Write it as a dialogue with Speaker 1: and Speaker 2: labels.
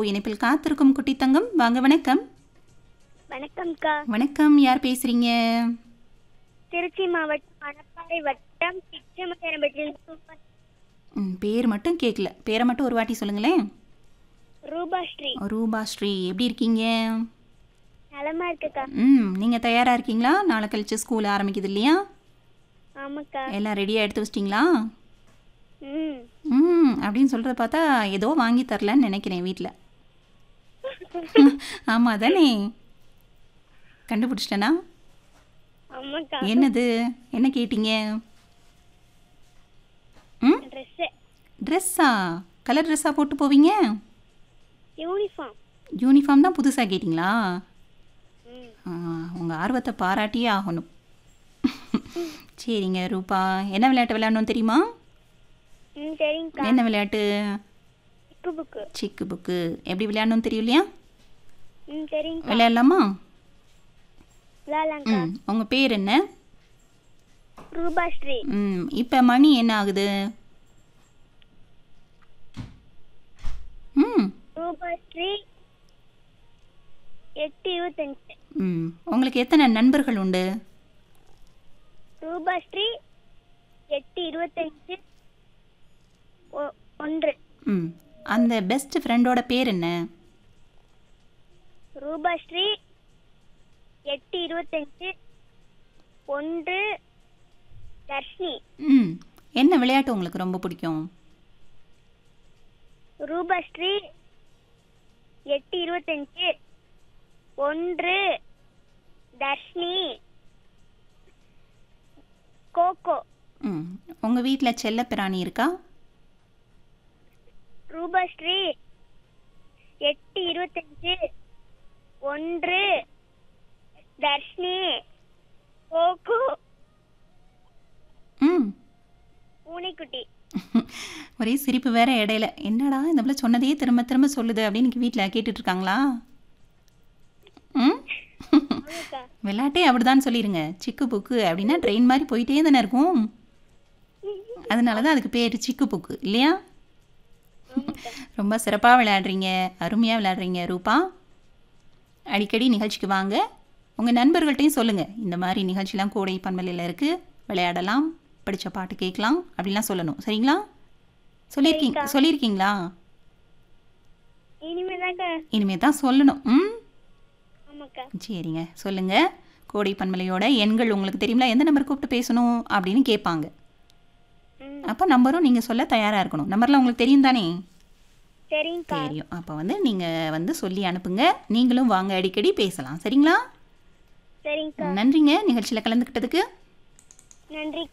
Speaker 1: இணைப்பில் காத்திருக்கும் குட்டி தங்கம் வாங்க வணக்கம்
Speaker 2: வணக்கம்க்கா
Speaker 1: வணக்கம் யார் பேசுறீங்க
Speaker 2: திருச்சி மாவட்டம் மணப்பாறை வட்டம் பிச்சமகரம்பட்டியில் சூப்பர்
Speaker 1: ம், பேர் மட்டும் கேட்கல பேரை மட்டும் ஒரு வாட்டி சொல்லுங்களேன்
Speaker 2: ரூபாஸ்ரீ
Speaker 1: ரூபா ஸ்ரீ எப்படி இருக்கீங்க
Speaker 2: நலமா இருக்குக்கா
Speaker 1: ம் நீங்கள் தயாராக இருக்கீங்களா நாளை கழிச்சு ஸ்கூல் ஆரம்பிக்குது இல்லையா
Speaker 2: ஆமாக்கா
Speaker 1: எல்லாம் ரெடியாக எடுத்து வச்சிட்டிங்களா
Speaker 2: ம்
Speaker 1: ம் அப்படின்னு சொல்கிறத பார்த்தா ஏதோ வாங்கி தரலன்னு நினைக்கிறேன் வீட்டில் ஆமாம் தானே கண்டுபிடிச்சிட்டேனா
Speaker 2: ஆமாக்கா
Speaker 1: என்னது என்ன கேட்டீங்க ம்
Speaker 2: ட்ரெஸ்ஸு
Speaker 1: ட்ரெஸ்ஸா கலர் ட்ரெஸ்ஸாக போட்டு போவீங்க
Speaker 2: யூனிஃபார்ம்
Speaker 1: யூனிஃபார்ம் தான் புதுசாக கேட்டிங்களா
Speaker 2: ம்
Speaker 1: உங்கள் ஆர்வத்தை பாராட்டியே ஆகணும் சரிங்க ரூபா என்ன விளையாட்டு விளையாடணும் தெரியுமா
Speaker 2: ம் சரிங்கக்கா
Speaker 1: என்ன விளையாட்டு
Speaker 2: புக்கு புக்கு
Speaker 1: சிக்கு புக்கு எப்படி விளையாடணும் தெரியும் இல்லையா
Speaker 2: ம் சரிங்கக்கா
Speaker 1: விளையாடலாமா
Speaker 2: விளாட்லாங்க்கா
Speaker 1: ம் உங்கள் பேர் என்ன
Speaker 2: ரூபாஸ்ரீ
Speaker 1: ம் இப்போ மணி என்ன ஆகுது ம்
Speaker 2: ரூபாஸ்ரீ எட்டு இருபத்தஞ்சு
Speaker 1: ம் உங்களுக்கு எத்தனை நண்பர்கள் உண்டு
Speaker 2: ரூபாஸ்ரீ எட்டு இருபத்தஞ்சு ஒ- ஒன்று
Speaker 1: ம் அந்த பெஸ்ட் ஃப்ரெண்டோட பேர் என்ன
Speaker 2: ரூபாஸ்ரீ எட்டு இருபத்தஞ்சு ஒன்று தர்ஷினி
Speaker 1: ம் என்ன விளையாட்டு உங்களுக்கு ரொம்ப பிடிக்கும்
Speaker 2: ரூபாஸ்ரீ எட்டு இருபத்தஞ்சு ஒன்று தர்ஷினி கோகோ
Speaker 1: ம் உங்கள் வீட்டில் செல்லப்பிராணி இருக்கா
Speaker 2: ரூபாஸ்ரீ எட்டு இருபத்தஞ்சு ஒன்று தர்ஷினி கோகோ
Speaker 1: ம்
Speaker 2: பூனைக்குட்டி
Speaker 1: ஒரே சிரிப்பு வேற இடையில என்னடா இந்த பிள்ளை சொன்னதையே திரும்ப திரும்ப சொல்லுது அப்படின்னு வீட்டில் கேட்டுட்டு இருக்காங்களா ம்
Speaker 2: ஆமாக்கா
Speaker 1: விளையாட்டே அப்படிதான் சொல்லிடுங்க சிக்கு புக்கு அப்படின்னா ட்ரெயின் மாதிரி போயிட்டே தானே இருக்கும் அதனால தான் அதுக்கு பேர் சிக்கு புக்கு இல்லையா ரொம்ப சிறப்பாக விளையாடுறீங்க அருமையாக விளையாடுறீங்க ரூபா அடிக்கடி நிகழ்ச்சிக்கு வாங்க உங்கள் நண்பர்கள்ட்டையும் சொல்லுங்கள் இந்த மாதிரி நிகழ்ச்சிலாம் கோடை பண்பலையில் இருக்குது விளையாடலாம் படித்த பாட்டு கேட்கலாம் அப்படிலாம் சொல்லணும் சரிங்களா சொல்லியிருக்கீங்க சொல்லியிருக்கீங்களா
Speaker 2: இனிமேதாக்கா
Speaker 1: இனிமே தான் சொல்லணும் ம்
Speaker 2: ஆமாக்கா
Speaker 1: சரிங்க சொல்லுங்கள் கோடை பன்மலையோட எண்கள் உங்களுக்கு தெரியுங்களா எந்த நம்பர் கூப்பிட்டு பேசணும் அப்படின்னு கேட்பாங்க
Speaker 2: ம்
Speaker 1: அப்போ நம்பரும் நீங்கள் சொல்ல தயாராக இருக்கணும் நம்பர்லாம் உங்களுக்கு தெரியும் தானே
Speaker 2: சரிங்கக்கா
Speaker 1: தெரியும் அப்போ வந்து நீங்கள் வந்து சொல்லி அனுப்புங்க நீங்களும் வாங்க அடிக்கடி பேசலாம் சரிங்களா
Speaker 2: சரிங்கக்கா
Speaker 1: நன்றிங்க நிகழ்ச்சியில் கலந்துக்கிட்டதுக்கு
Speaker 2: நன்றிக்கா